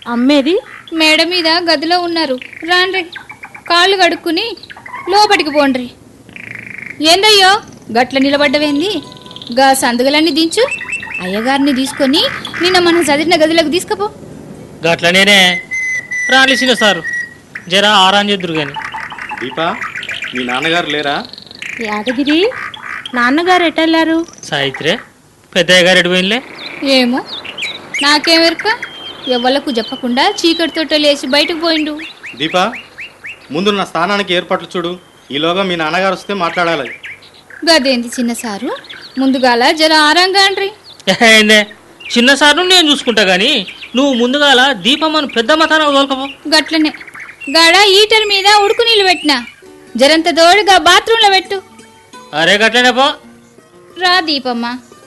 అమ్మేది మేడ మీద గదిలో ఉన్నారు రాండ్రి కాళ్ళు కడుక్కుని లోపటికి పోండ్రి ఏందయ్యో గట్ల నిలబడ్డవేంది గా సందుగలన్నీ దించు అయ్యగారిని తీసుకొని నిన్న మనం చదివిన గదిలోకి తీసుకుపో గట్లనేనే రాలిసిన సారు జర ఆరాన్ చేద్దురు గాని దీపా మీ నాన్నగారు లేరా యాదగిరి నాన్నగారు ఎటెళ్ళారు సాయిత్రే పెద్దయ్య గారు ఎడిపోయినలే ఏమో నాకేమెరక ఎవలకు చెప్పకుండా చీకటితోట లేచి బయటకు పోయిండు దీపా ముందు నా స్థానానికి ఏర్పాట్లు చూడు ఈలోగా మీ నాన్నగారు వస్తే మాట్లాడాలి గదేంది చిన్న సారు ముందుగాల జర ఆరంగా అండ్రి ఏందే చిన్న సార్ను నేను చూసుకుంటా గాని నువ్వు ముందుగాల దీపమ్మను పెద్ద మతాన తోలుకపో గట్లనే గాడ ఈటర్ మీద ఉడుకు నీళ్ళు పెట్టినా జరంత దోడుగా బాత్రూంలో పెట్టు అరే గట్లనే పో రా దీపమ్మ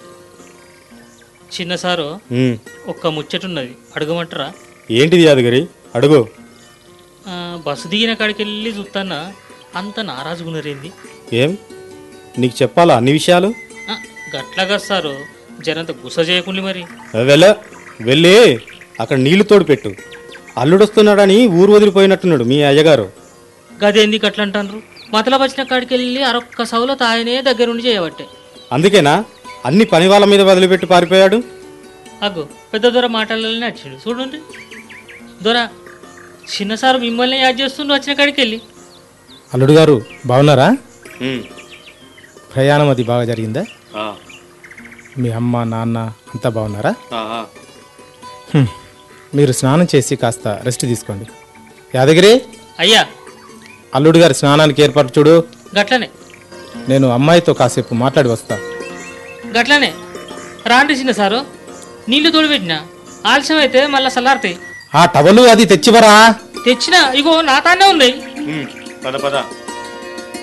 చిన్న సారు ఉమ్, ఒక్క ముచ్చటున్నది అడగమంటారా ఏంటిది యాదగిరి అడుగు ఆ, బస్సు దిగిన కాడికి వెళ్ళి చూస్తానా అంత నారాజుగున్నారేంది ఏం నీకు చెప్పాలా అన్ని విషయాలు ఆ, గట్లాగా సారు జరంత గుస చేయకుండి మరి వెళ్ళ వెళ్ళి అక్కడ నీళ్లు తోడు పెట్టు అల్లుడొస్తున్నాడని ఊరు వదిలిపోయినట్టున్నాడు మీ అయ్యగారు గదేంది గట్లంటాన్రు మతల వచ్చిన కాడికి వెళ్ళి అరొక్క సౌలత ఆయనే దగ్గరుండి చేయబట్టే అందుకేనా అన్ని పని వాళ్ళ మీద వదిలిపెట్టి పారిపోయాడు అగ్గు పెద్ద దొర మాటలనే వచ్చిండు చూడండి దొర చిన్న సారు మిమ్మల్ని యాడ్ చేస్తుండు వచ్చిన కాడికి వెళ్ళి అల్లుడు గారు బాగున్నారా ఉమ్, ప్రయాణం అది బాగా జరిగిందా ఆ, మీ అమ్మ నాన్న అంతా బాగున్నారా ఆ, ఆ. హ్మ్. మీరు స్నానం చేసి కాస్త రెస్ట్ తీసుకోండి యాదగిరి అయ్యా అల్లుడు గారి స్నానానికి ఏర్పాటు చూడు గట్లనే నేను అమ్మాయితో కాసేపు మాట్లాడి వస్తా గట్లనే రాండి చిన్న సారు నీళ్లు తోడిపెట్టినా ఆలస్యం అయితే మళ్ళా సల్లారుతాయి ఆ టవలు అది తెచ్చివరా తెచ్చినా ఇగో నా తానే ఉంది ఉమ్, పద పద